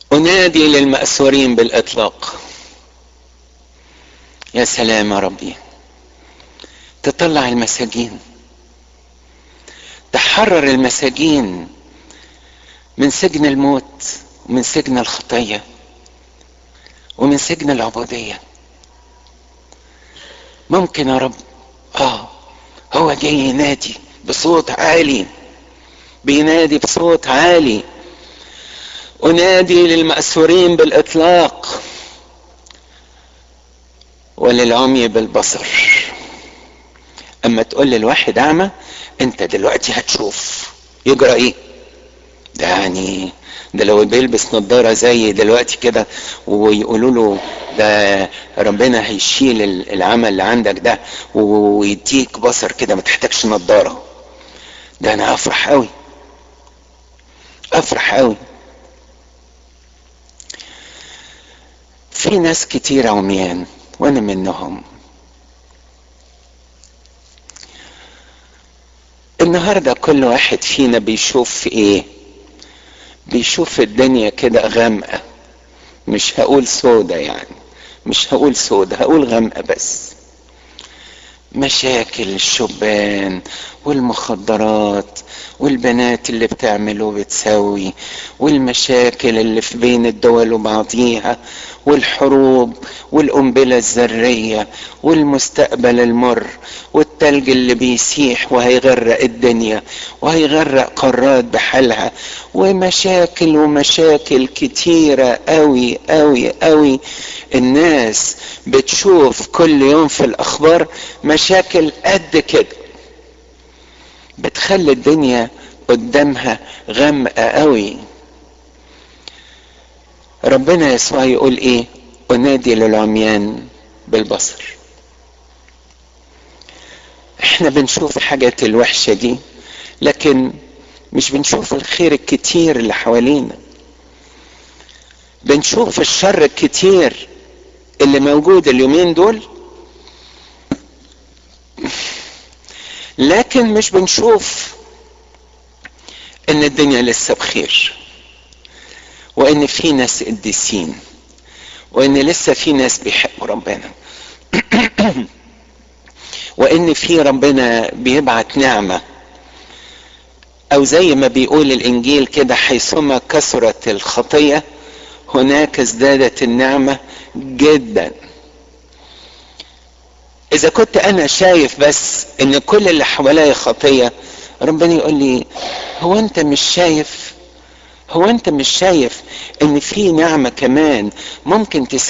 انادي للمأسورين بالاطلاق يا سلام يا ربي تطلع المساجين تحرر المساجين من سجن الموت ومن سجن الخطيه ومن سجن العبوديه ممكن يا رب اه هو جاي ينادي بصوت عالي بينادي بصوت عالي انادي للمأسورين بالاطلاق وللعمي بالبصر اما تقول للواحد اعمى انت دلوقتي هتشوف يجرى ايه ده يعني ده لو بيلبس نظاره زي دلوقتي كده ويقولوا له ده ربنا هيشيل العمى اللي عندك ده ويديك بصر كده ما تحتاجش نظاره ده انا افرح قوي افرح قوي في ناس كتير عميان وانا منهم النهارده كل واحد فينا بيشوف ايه بيشوف الدنيا كده غامقه مش هقول سودة يعني مش هقول سودة هقول غامقه بس مشاكل الشبان والمخدرات والبنات اللي بتعمل وبتسوي والمشاكل اللي في بين الدول وبعضيها والحروب والقنبلة الذرية والمستقبل المر والتلج اللي بيسيح وهيغرق الدنيا وهيغرق قارات بحالها ومشاكل ومشاكل كتيرة قوي قوي قوي الناس بتشوف كل يوم في الأخبار مشاكل قد كده بتخلي الدنيا قدامها غامقة قوي ربنا يسوع يقول ايه انادي للعميان بالبصر احنا بنشوف حاجات الوحشة دي لكن مش بنشوف الخير الكتير اللي حوالينا بنشوف الشر الكتير اللي موجود اليومين دول لكن مش بنشوف ان الدنيا لسه بخير وان في ناس قديسين وان لسه في ناس بيحبوا ربنا وان في ربنا بيبعت نعمه او زي ما بيقول الانجيل كده حيثما كثرت الخطيه هناك ازدادت النعمه جدا اذا كنت انا شايف بس ان كل اللي حواليا خطيه ربنا يقول لي هو انت مش شايف هو انت مش شايف ان في نعمه كمان ممكن تس